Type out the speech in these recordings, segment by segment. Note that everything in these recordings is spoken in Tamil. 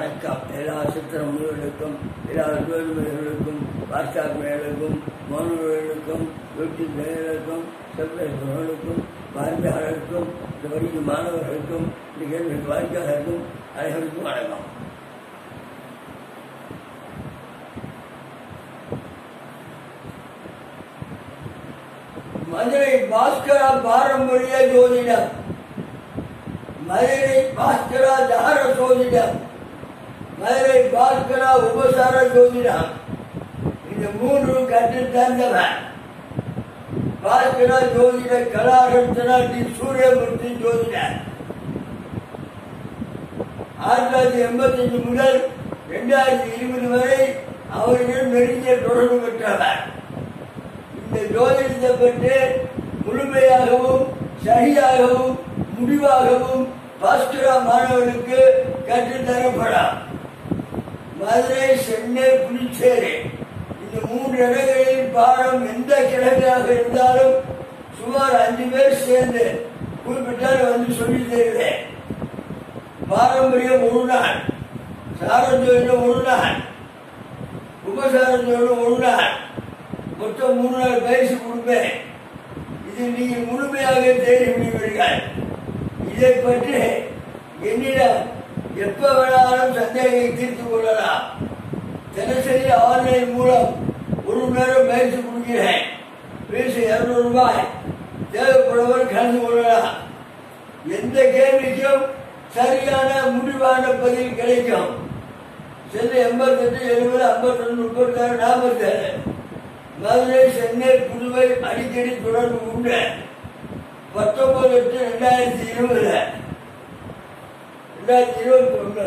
வணக்கம் எல்லா சித்திர முனிவர்களுக்கும் எல்லா ஜோதிமர்களுக்கும் வாஸ்தாத்மைகளுக்கும் மாணவர்களுக்கும் வீட்டு நேயர்களுக்கும் செல்வர்களுக்கும் பார்வையாளருக்கும் இந்த வழியில் மாணவர்களுக்கும் இந்த கேள்வி வாய்க்காளருக்கும் அனைவருக்கும் வணக்கம் மதுரை பாஸ்கரா பாரம்பரிய ஜோதிடம் மதுரை பாஸ்கரா தார ஜோதிடம் மதுரை பாஸ்கரா உபசார ஜோதிடம் இந்த மூன்று கற்றுத் தந்தவன் பாஸ்கரா ஜோதிட கலாரத்னா டி சூரியமூர்த்தி ஜோதிடர் ஆயிரத்தி தொள்ளாயிரத்தி எண்பத்தஞ்சு முதல் இரண்டாயிரத்தி இருபது வரை அவர்கள் நெருங்கிய தொடர்பு பெற்றவர் இந்த ஜோதிடத்தை பற்றி முழுமையாகவும் சரியாகவும் முடிவாகவும் பாஸ்கரா மாணவர்களுக்கு கற்றுத்தரப்படும் மதுரை சென்னை புதுச்சேரி இந்த மூன்று இடங்களில் பாடம் எந்த கிழமையாக இருந்தாலும் சுமார் அஞ்சு பேர் சேர்ந்து குறிப்பிட்டால் வந்து சொல்லி தருவேன் பாரம்பரியம் ஒரு நாள் சாரஞ்சோதிடம் ஒரு நாள் உபசாரஞ்சோதிடம் ஒரு நாள் மொத்தம் மூணு நாள் பயிற்சி கொடுப்பேன் இது நீங்கள் முழுமையாக தேடி முடிவீர்கள் இதை பற்றி என்னிடம் எப்ப வேணாலும் சந்தேகத்தை தீர்த்து கொள்ளலாம் தினசரி ஆன்லைன் மூலம் ஒரு மணி நேரம் பயிற்சி கொடுக்கிறேன் பீஸ் இருநூறு ரூபாய் தேவைப்படுவர் கலந்து கொள்ளலாம் எந்த கேள்விக்கும் சரியான முடிவான பதில் கிடைக்கும் செல்லு எண்பத்தெட்டு எழுபது ஐம்பத்தொன்று முப்பத்தாறு நாற்பத்தேழு மதுரை சென்னை புதுவை அடிக்கடி தொடர்பு உண்டு பத்தொன்பது எட்டு ரெண்டாயிரத்தி இருபதுல ரெண்டாயிரத்தி இருபத்தி ஒன்று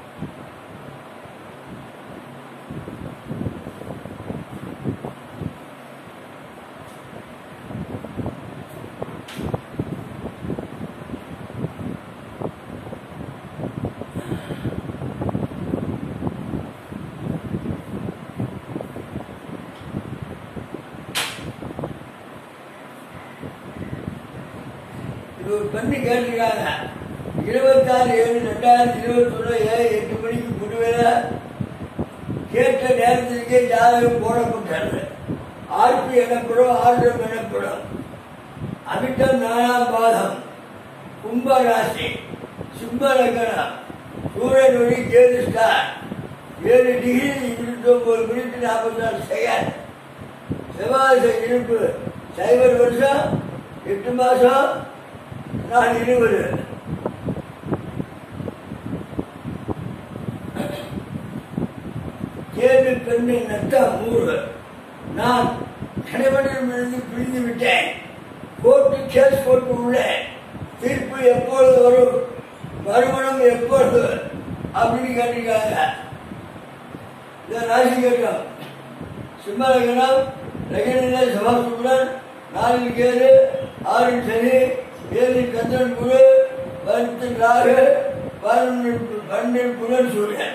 இது ஒரு பெண்ணு கேட்டிருக்காங்க இருபத்தாறு ஏழு ரெண்டாயிரத்தி இருபத்தி ஒண்ணு ஏழு எட்டு மணிக்கு புதுவையில கேட்ட நேரத்திற்கே ஜாதகம் போடப்பட்டது ஆர்பி எனப்படும் ஆர்டம் எனப்படும் அமிட்டம் நாலாம் பாதம் கும்ப ராசி சிம்ம லக்னம் சூரியன் ஒளி கேது ஸ்டார் ஏழு டிகிரி இருபத்தி ஒன்பது மினிட் நாற்பத்தி நாலு செகண்ட் செவ்வாய் இருப்பு சைபர் வருஷம் எட்டு மாசம் நான் இருபது கேள்வி பெண்ணை நட்டம் நூறு நான் கணவனிடமிருந்து பிரிந்து விட்டேன் கோர்ட்டு கேஸ் போட்டு உள்ளேன் தீர்ப்பு எப்பொழுது வரும் மறுமணம் எப்பொழுது அப்படின்னு கேட்டிருக்காங்க இதை ராசி கேட்டோம் சிம்ம லக்னம் லக்னில சபாசுடன் நாலில் கேது ஆறில் சனி ஏழில் சந்திரன் குரு பத்தில் ராகு பன்னெண்டில் பன்னெண்டில் புலன் சூரியன்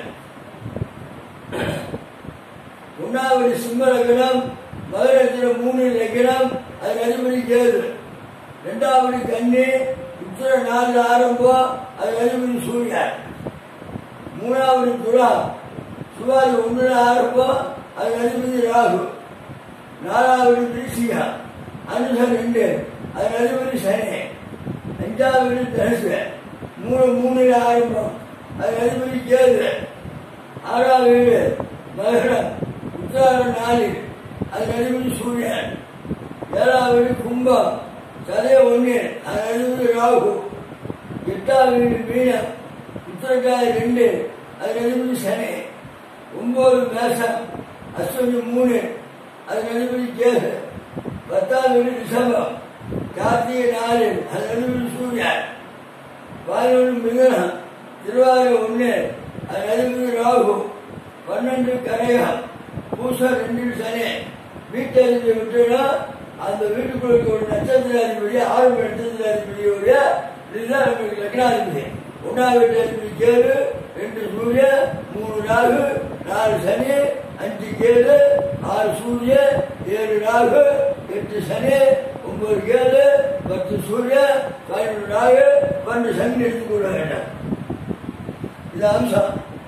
ஒன்னாவது சிம்ம லக்னம் மகரத்தில் மூணு லக்னம் அது அதிபதி கேது ரெண்டாவது கன்னி உத்தர நாலு ஆரம்பம் அது அதிபதி சூரியன் மூணாவது துலாம் சுவாதி ஒன்று ஆரம்பம் அது அதிபதி ராகு நாலாவது திருச்சியா அனுசன் ரெண்டு அது அதிபதி சனி அஞ்சாவது தனுசு மூணு மூணு ஆரம்பம் அது அதிபதி கேது ஆறாவது வீடு மகரம் உத்தராடம் நாலு அது அதிபதி சூரியன் ஏழாவது கும்பம் சதய ஒன்று அது அதிபதி ராகு எட்டாவது வீடு மீனம் உத்தரக்காய் ரெண்டு அது அதிபதி சனி ஒன்பது மேசம் அஸ்வினி மூணு அது அதிபதி கேது பத்தாவது வீடு ரிஷபம் கார்த்திகை நாலு அது அதிபதி சூரியன் பதினொன்று மிதனம் திருவாரூர் ஒன்று அது அதிபதி ராகு பன்னெண்டு கரையம் பூசம் ரெண்டு சனி வீட்டை விட்டுனா அந்த வீட்டுக்குள்ள ஒரு நட்சத்திராதிபதி ஆறு நட்சத்திராதிபதியோட இதுதான் நம்மளுக்கு லக்னாதிபதி ஒன்றாவது வீட்டு அதிபதி கேது ரெண்டு சூரியன் மூணு ராகு நாலு சனி அஞ்சு கேது ஆறு சூரியன் ஏழு ராகு எட்டு சனி ஒன்பது கேது பத்து சூரியன் பதினொன்று ராகு பன்னெண்டு சனி எடுத்துக்கொள்ள வேண்டாம் இது அம்சம்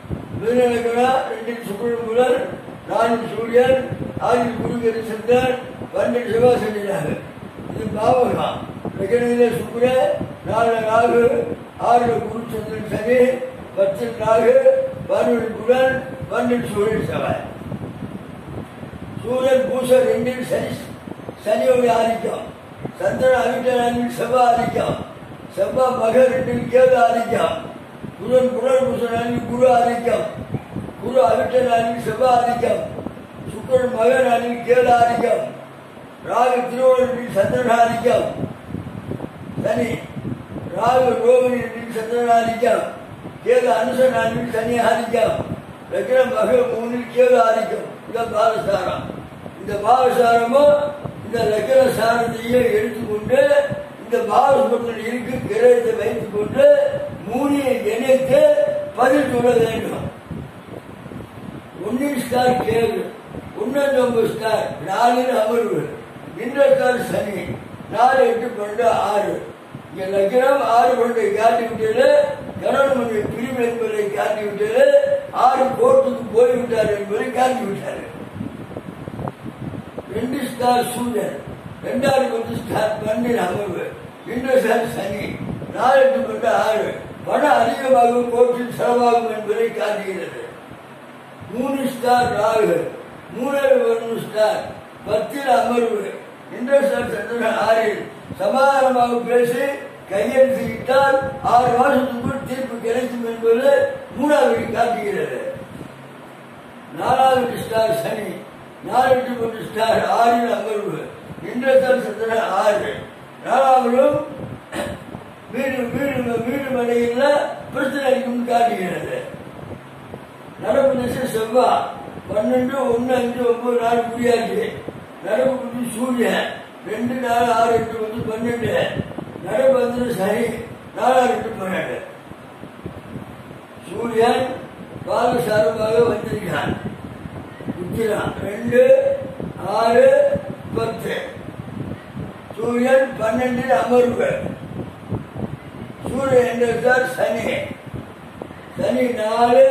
மிதனக்கணா ரெண்டில் சுக்கரன் முதல் நாலில் சூரியன் ஆறில் குருகரி சந்திரன் பன்னெண்டு செவ்வாய் சனியாக இது பாவகம் லக்னத்திலே சுக்கரன் நாலு ராகு ஆறுல குரு சந்திரன் சனி பத்தில் ராகு பதினொன்று புதன் பன்னெண்டு சூரியன் செவ்வாய் சூரியன் பூச ரெண்டில் சனி சனியோட ஆதிக்கம் சந்திரன் அவிட்டனில் செவ்வாய் ஆதிக்கம் செவ்வாய் மக ரெண்டில் கேது ஆதிக்கம் புதன் புனர் பூசனில் குரு ஆதிக்கம் குரு அவிட்டனில் செவ்வாய் ஆதிக்கம் சுக்கரன் மகன் அணில் கேது ஆதிக்கம் ராகு திருவள்ளுவரில் சந்திரன் ஆதிக்கம் சனி ராகு ரோகிணியில் சந்திரன் ஆதிக்கம் கேது அனுசன் அணில் சனி ஆதிக்கம் லக்னம் மக மூணில் கேது ஆதிக்கம் இந்த பாலசாரம் இந்த பாலசாரமும் இந்த லக்ன சாரத்தையும் எடுத்துக்கொண்டு இந்த பாலசுபத்தில் இருக்கு கிரகத்தை வைத்துக் கொண்டு மூணியை இணைத்து பதில் சொல்ல வேண்டும் ஒன்னின் ஸ்டார் கேது ஒன்னொன்பது ஸ்டார் நாலில் அமர்வு இன்ற ஸ்டார் சனி நாலு எட்டு பன்னெண்டு ஆறு இங்க லக்னம் ஆறு பன்னெண்டை காட்டி விட்டது கணவன் மனைவி பிரிவு என்பதை காட்டி விட்டது ஆறு கோர்ட்டுக்கு போய்விட்டார் என்பதை காட்டி விட்டார் ரெண்டு ஸ்டார் சூரியன் ரெண்டாவது பத்து ஸ்டார் பன்னெண்டு அமர்வு இன்று ஸ்டார் சனி நாலு எட்டு பன்னெண்டு ஆறு பணம் அதிகமாகும் கோர்ட்டில் செலவாகும் என்பதை காட்டுகிறது மூணு ஸ்டார் ராகு மூணாவது ஒன்று ஸ்டார் பத்தில் அமர்வு இன்று ஸ்டார் சந்திரன் ஆறில் சமாதானமாக பேசி கையெழுத்திட்டால் ஆறு மாசத்துக்குள் தீர்ப்பு கிடைக்கும் என்பது மூணாவது காட்டுகிறது நாலாவது ஸ்டார் சனி நாலு ஒன்று ஸ்டார் ஆறில் அமர்வு இன்றத்தால் சந்திரன் ஆறு நாலாவதும் வீடு வீடு வீடு மனையில் பிரச்சனை அடிக்கும் காட்டுகிறது நடப்பு திசை செவ்வாய் பன்னெண்டு ஒன்று அஞ்சு ஒன்பது நாலு முடியாது நடப்பு புத்தி சூரியன் ரெண்டு நாலு ஆறு எட்டு வந்து பன்னெண்டு நடப்பு வந்து சனி நாலாறு எட்டு பன்னெண்டு சூரியன் பால சாரமாக வந்திருக்கான் உத்திரம் ரெண்டு ஆறு பத்து சூரியன் பன்னெண்டில் அமர்வு சூரியன் என்றால் சனி சனி நாலு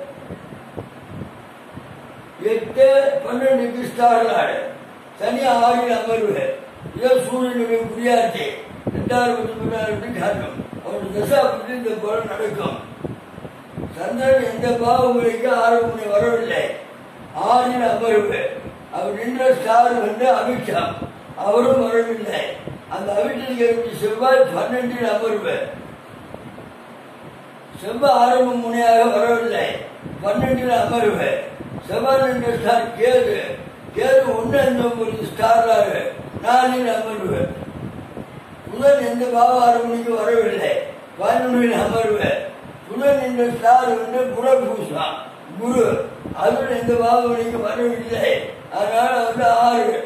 எட்டு பன்னெண்டுக்கு ஸ்டார்லாடு சனி ஆறில் அமர்வு இதோ சூரியனுடைய புரியாட்சி ரெண்டாயிரத்தி பதினாறு காட்டும் அவருடைய தசா பற்றி இந்த போல நடக்கும் சந்திரன் எந்த பாவங்களுக்கு ஆறு மணி வரவில்லை ஆறில் அமர்வு அவர் நின்ற ஸ்டார் வந்து அமித்ஷா அவரும் வரவில்லை அந்த அவிட்டில் இருந்த செவ்வாய் பன்னெண்டில் அமர்வு செவ்வாய் ஆரம்ப முனையாக வரவில்லை பன்னெண்டில் அமர்வு செவ்வாய் என்ற ஸ்டார் கேது கேது ஒன்று என்ற ஒரு ஸ்டாராக நாலில் அமர்வு புதன் எந்த பாவ ஆறு மணிக்கு வரவில்லை பதினொன்றில் அமர்வு புதன் என்ற ஸ்டார் வந்து புறபூசா குரு அதில் எந்த பாவ மணிக்கு வரவில்லை அதனால வந்து ஆறு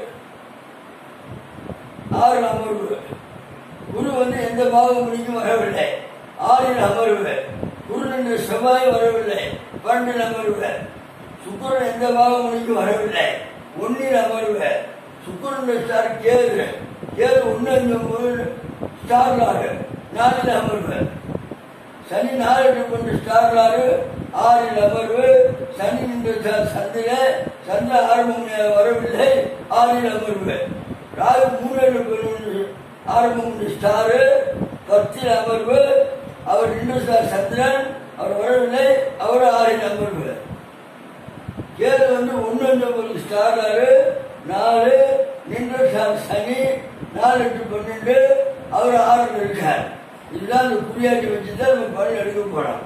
ஆறு அமர்வு குரு வந்து எந்த பாவ மணிக்கு வரவில்லை ஆறில் அமர்வு குரு என்ற செவ்வாய் வரவில்லை பன்னெண்டில் அமர்வு சுக்கரன் எந்த பாவமணிக்கு வரவில்லை ஒன்னில் அமர்வு சுக்கரன் ஸ்டார் கேது கேது ஒன்று அஞ்சு ஸ்டார்லாக நாலில் அமர்வு சனி நாலு கொண்டு ஸ்டார்லாறு ஆறில் அமர்வு சனி என்ற சந்திர சந்திர ஆரம்பம் வரவில்லை ஆறில் அமர்வு ராகு மூணு ஆரம்பம் ஸ்டாரு பத்தில் அமர்வு அவர் இன்னும் ஸ்டார் சந்திரன் அவர் வரவில்லை அவர் ஆறில் அமர்வு கேது வந்து ஒன்று ஒரு ஸ்டாராரு நாலு நின்ற ஸ்டார் சனி நாலு எட்டு பன்னெண்டு அவர் ஆறு இருக்கார் இதுதான் அந்த குறியாட்டி வச்சு தான் நம்ம பலன் எடுக்க போறோம்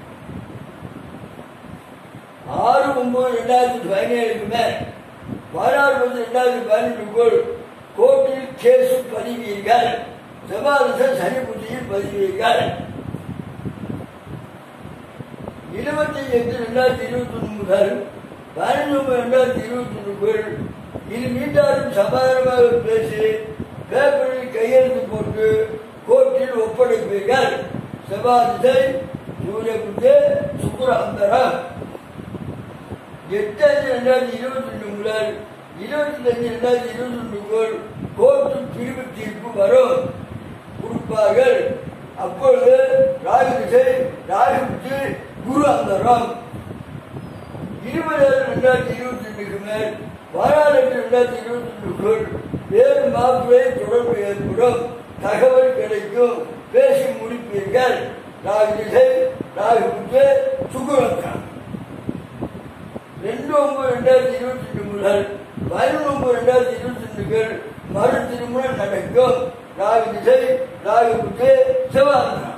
ஆறு ஒன்பது ரெண்டாயிரத்தி பதினேழுக்கு மேல் பதினாறு பத்து ரெண்டாயிரத்தி பதினெட்டுக்குள் கோர்ட்டில் கேஸ் பதிவீர்கள் செவ்வாதச சனி புத்தியில் பதிவீர்கள் இருபத்தி எட்டு ரெண்டாயிரத்தி இருபத்தி ஒன்று முதல் பதினஞ்சு ஒன்பது ரெண்டாயிரத்தி இருபத்தி ஒன்றுக்குள் இரு மீட்டாரும் சமாதானமாக பேசி பேப்பரில் கையெழுத்து போட்டு கோர்ட்டில் ஒப்படைப்பீர்கள் செவ்வாதிசை சூரிய புத்தி சுக்குர அந்தரம் எட்டு அஞ்சு ரெண்டாயிரத்தி இருபத்தி ரெண்டு முதல் இருபத்தி அஞ்சு ரெண்டாயிரத்தி இருபத்தி ஒன்றுக்குள் கோர்ட்டு பிரிவு தீர்ப்பு வரும் கொடுப்பார்கள் அப்பொழுது ராகு திசை ராகு புத்தி குரு அந்தரம் இருபது ஏழு ரெண்டாயிரத்தி இருபத்தி ரெண்டுக்கு மேல் பதினாலு ரெண்டாயிரத்தி இருபத்தி ரெண்டுக்குள் வேறு மாப்பிளை தொடர்பு ஏற்படும் தகவல் கிடைக்கும் பேசி முடிப்பீர்கள் ராகு திசை ராகு புத்து சுகுலத்தான் ரெண்டு ஒன்பது ரெண்டாயிரத்தி இருபத்தி ரெண்டு முதல் பதினொன்று ஒன்பது ரெண்டாயிரத்தி இருபத்தி ரெண்டுகள் மறு திருமணம் நடக்கும் ராகு திசை ராகு புத்து செவ்வாய்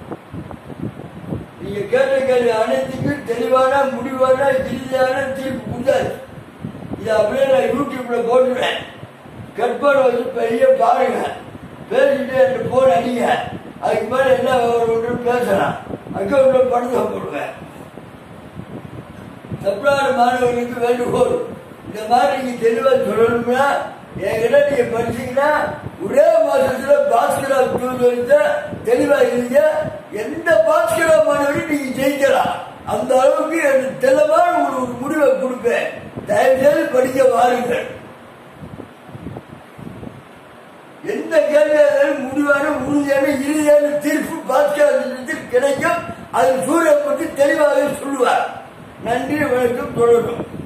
நீங்க கேட்ட கேள்வி அனைத்துக்கும் தெளிவான முடிவான இறுதியான தீர்ப்பு கொடுத்தாச்சு இதை அப்படியே நான் யூடியூப்ல போட்டுறேன் கற்பனை வச்சு பெரிய பாருங்க பேசிட்டு அந்த போன் அடிங்க அதுக்கு மேல என்ன ஒரு ஒன்று பேசலாம் அக்கௌண்ட்ல பணத்தை போடுவேன் தமிழ்நாடு மாணவர்களுக்கு வேண்டுகோள் இந்த மாதிரி நீங்க தெளிவா சொல்லணும்னா என்கிட்ட நீங்க படிச்சீங்கன்னா ஒரே மாசத்துல பாஸ்கரா வரைத்த தெளிவா இருந்தீங்க எந்த பாஸ்கரா மாணவரையும் நீங்க ஜெயிக்கலாம் அந்த அளவுக்கு எனக்கு தெளிவான ஒரு ஒரு முடிவை கொடுப்பேன் தயவு செய்து படிக்க வாருங்கள் எந்த கேள்வியாலும் முடிவான உறுதியான இறுதியான தீர்ப்பு பாஸ்கரத்தில் கிடைக்கும் அது சூரியன் பற்றி தெளிவாக சொல்லுவார் நன்றி வணக்கம் தொடரும்